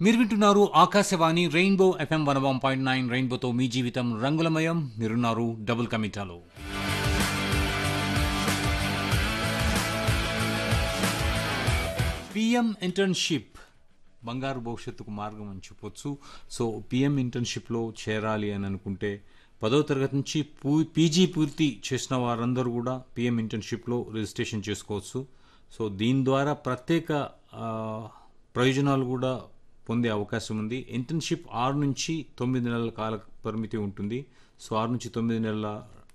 మీరు వింటున్నారు Akashvani Rainbow FM one one point nine రెయిన్బోతో మీ జీవితం రంగులమయం మీరున్నారు డబుల్ కమిటాలో పిఎం ఇంటర్న్షిప్ బంగారు భవిష్యత్తుకు మార్గం అని చెప్పొచ్చు సో పిఎం ఇంటర్న్షిప్లో చేరాలి అని అనుకుంటే పదో తరగతి నుంచి పూ పీజీ పూర్తి చేసిన వారందరూ కూడా పిఎం ఇంటర్న్షిప్లో రిజిస్ట్రేషన్ చేసుకోవచ్చు సో దీని ద్వారా ప్రత్యేక ఆ, ప్రయోజనాలు కూడా పొందే అవకాశం ఉంది ఇంటర్న్షిప్ ఆరు నుంచి తొమ్మిది నెలల కాల పరిమితి ఉంటుంది సో ఆరు నుంచి తొమ్మిది నెలల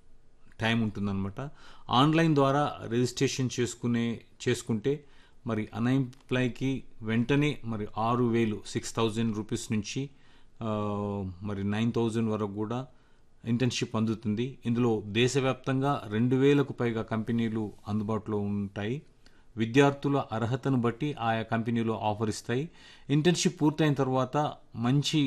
టైం ఉంటుందన్నమాట ఆన్లైన్ ద్వారా రిజిస్ట్రేషన్ చేసుకునే చేసుకుంటే మరి అన్ఎంప్లాయ్కి వెంటనే మరి ఆరు వేలు సిక్స్ థౌజండ్ రూపీస్ నుంచి ఆ, మరి నైన్ థౌజండ్ వరకు కూడా ఇంటర్న్షిప్ అందుతుంది ఇందులో దేశవ్యాప్తంగా రెండు వేలకు పైగా కంపెనీలు అందుబాటులో ఉంటాయి విద్యార్థుల అర్హతను బట్టి ఆయా కంపెనీలు ఆఫర్ ఇస్తాయి ఇంటర్న్షిప్ పూర్తయిన తర్వాత మంచి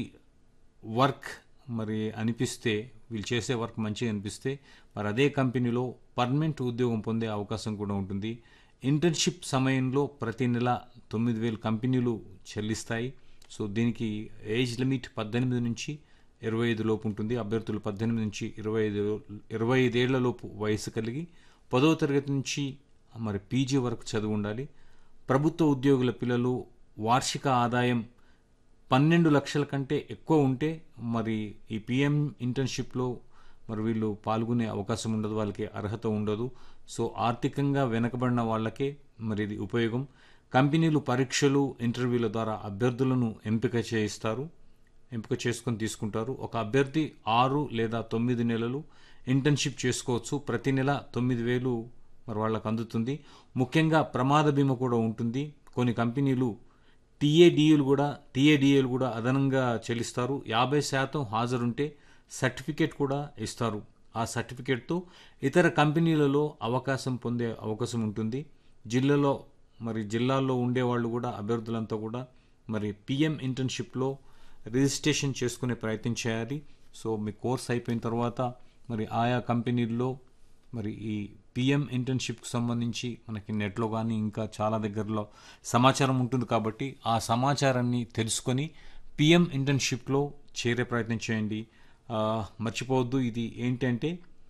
వర్క్ మరి అనిపిస్తే వీళ్ళు చేసే వర్క్ మంచిగా అనిపిస్తే మరి అదే కంపెనీలో పర్మనెంట్ ఉద్యోగం పొందే అవకాశం కూడా ఉంటుంది ఇంటర్న్షిప్ సమయంలో ప్రతి నెల తొమ్మిది వేలు కంపెనీలు చెల్లిస్తాయి సో దీనికి ఏజ్ లిమిట్ పద్దెనిమిది నుంచి ఇరవై ఐదు లోపు ఉంటుంది అభ్యర్థులు పద్దెనిమిది నుంచి ఇరవై ఐదు ఇరవై ఐదేళ్ల లోపు వయసు కలిగి పదవ తరగతి నుంచి మరి పీజీ వరకు చదువు ఉండాలి ప్రభుత్వ ఉద్యోగుల పిల్లలు వార్షిక ఆదాయం పన్నెండు లక్షల కంటే ఎక్కువ ఉంటే మరి ఈ పిఎం ఇంటర్న్షిప్లో మరి వీళ్ళు పాల్గొనే అవకాశం ఉండదు వాళ్ళకి అర్హత ఉండదు సో ఆర్థికంగా వెనకబడిన వాళ్ళకే మరి ఇది ఉపయోగం కంపెనీలు పరీక్షలు ఇంటర్వ్యూల ద్వారా అభ్యర్థులను ఎంపిక చేయిస్తారు ఎంపిక చేసుకొని తీసుకుంటారు ఒక అభ్యర్థి ఆరు లేదా తొమ్మిది నెలలు ఇంటర్న్షిప్ చేసుకోవచ్చు ప్రతి నెల తొమ్మిది వేలు మరి వాళ్ళకు అందుతుంది ముఖ్యంగా ప్రమాద బీమా కూడా ఉంటుంది కొన్ని కంపెనీలు టీఏడిఏలు కూడా టీఏడిఏలు కూడా అదనంగా చెల్లిస్తారు యాభై శాతం హాజరుంటే సర్టిఫికేట్ కూడా ఇస్తారు ఆ సర్టిఫికేట్తో ఇతర కంపెనీలలో అవకాశం పొందే అవకాశం ఉంటుంది జిల్లాలో మరి జిల్లాల్లో ఉండేవాళ్ళు కూడా అభ్యర్థులంతా కూడా మరి పిఎం ఇంటర్న్షిప్లో రిజిస్ట్రేషన్ చేసుకునే ప్రయత్నం చేయాలి సో మీ కోర్స్ అయిపోయిన తర్వాత మరి ఆయా కంపెనీల్లో మరి ఈ పిఎం ఇంటర్న్షిప్కి సంబంధించి మనకి నెట్లో కానీ ఇంకా చాలా దగ్గరలో సమాచారం ఉంటుంది కాబట్టి ఆ సమాచారాన్ని తెలుసుకొని పిఎం ఇంటర్న్షిప్లో చేరే ప్రయత్నం చేయండి ఆ, మర్చిపోవద్దు ఇది ఏంటంటే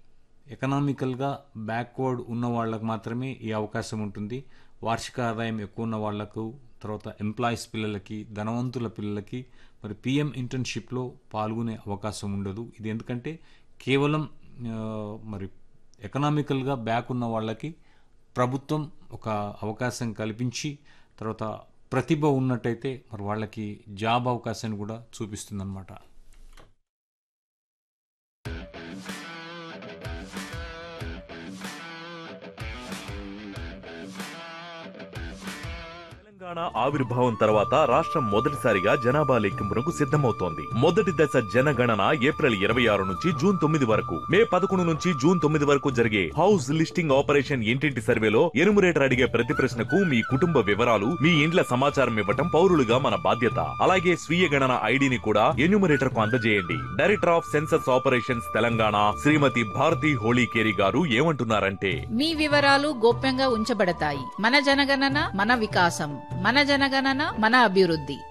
ఎకనామికల్గా బ్యాక్వర్డ్ ఉన్న వాళ్ళకు మాత్రమే ఈ అవకాశం ఉంటుంది వార్షిక ఆదాయం ఎక్కువ ఉన్న వాళ్లకు తర్వాత ఎంప్లాయీస్ పిల్లలకి ధనవంతుల పిల్లలకి మరి పిఎం ఇంటర్న్షిప్లో పాల్గొనే అవకాశం ఉండదు ఇది ఎందుకంటే కేవలం ఆ, మరి ఎకనామికల్గా బ్యాక్ ఉన్న వాళ్ళకి ప్రభుత్వం ఒక అవకాశం కల్పించి తర్వాత ప్రతిభ ఉన్నట్టయితే మరి వాళ్ళకి జాబ్ అవకాశాన్ని కూడా చూపిస్తుందన్నమాట తెలంగాణ ఆవిర్భావం తర్వాత రాష్ట్రం మొదటిసారిగా జనాభా లెక్కింపునకు సిద్ధమవుతోంది మొదటి దశ జనగణన ఏప్రిల్ ఇరవై ఆరు నుంచి జూన్ తొమ్మిది వరకు మే పదకొండు నుంచి జూన్ తొమ్మిది వరకు జరిగే హౌస్ లిస్టింగ్ ఆపరేషన్ ఇంటింటి సర్వేలో ఎనుమరేటర్ అడిగే ప్రతి ప్రశ్నకు మీ కుటుంబ వివరాలు మీ ఇండ్ల సమాచారం ఇవ్వటం పౌరులుగా మన బాధ్యత అలాగే స్వీయ గణన ఐడిని కూడా ఎన్యూమరేటర్ కు అందజేయండి director of census operations Telangana Shrimati Bharathi Holikeri garu ఏమంటున్నారంటే మీ వివరాలు గోప్యంగా ఉంచబడతాయి మన జనగణన మన వికాసం మన జనగణన మన అభివృద్ధి